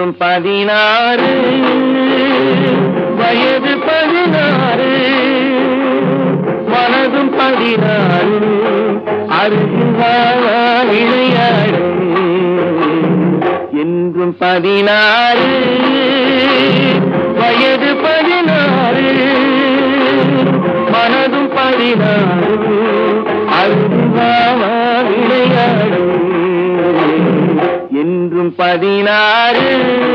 என்றும் பதினாறு வயது பதினாறு மனதும் பதினாறு அருகில் வா, வா, விளையாடு என்றும் பதினாறு வயது பதினாறு மனதும் பதினாறு அருகில் வா, வா, விளையாடு என்றும் பதினாறு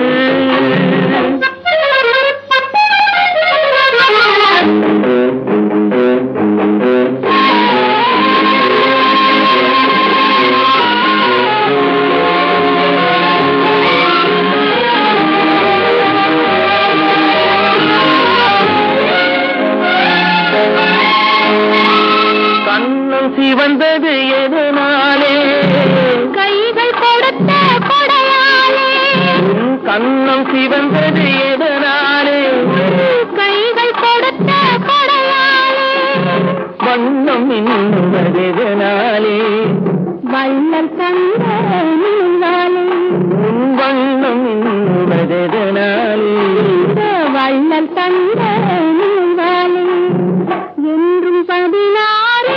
கண்ணம் சிவந்தது எதனாலே கைகள் கொடுத்த கொடையாலே உன் கண்ணம் சிவந்தது எதனாலே கைகள் கொடுத்த கொடையாலே வண்ணம் இன்னுவது எதனாலே வள்ளல் தந்த நூலாலே உன் வண்ணம் இன்னுவது எதனாலே வள்ளல் தந்த நூலாலே என்றும் பதினாறு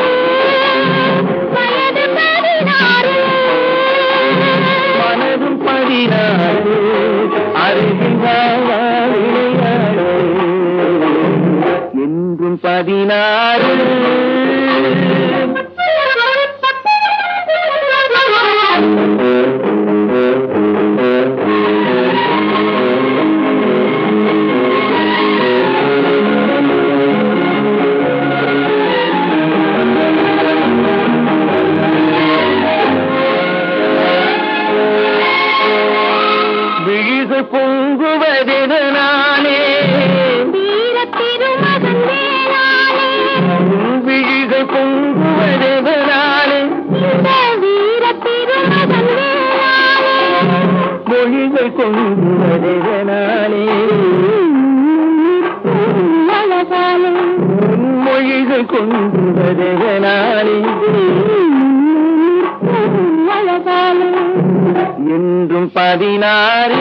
வயது பதினாறு மனதும் பதினாறு அருகில் வா, வா, விளையாடு என்றும் பதினாறு விழிகள் பொங்குவதெதனாலே வீர திருமகன் வேளாளே உன் விழிகள் பொங்குவதெதனாலே இந்த வீர திருமகன் வேளாளே மொழிகள் பொங்குவதெதனாலே அழகாலே உன் மொழிகள் கொங்குவதெதனாலே அழகாலே என்றும் பதினாறு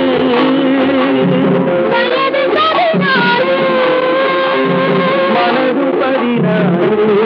வயது பதினாறு மனது பதினாறு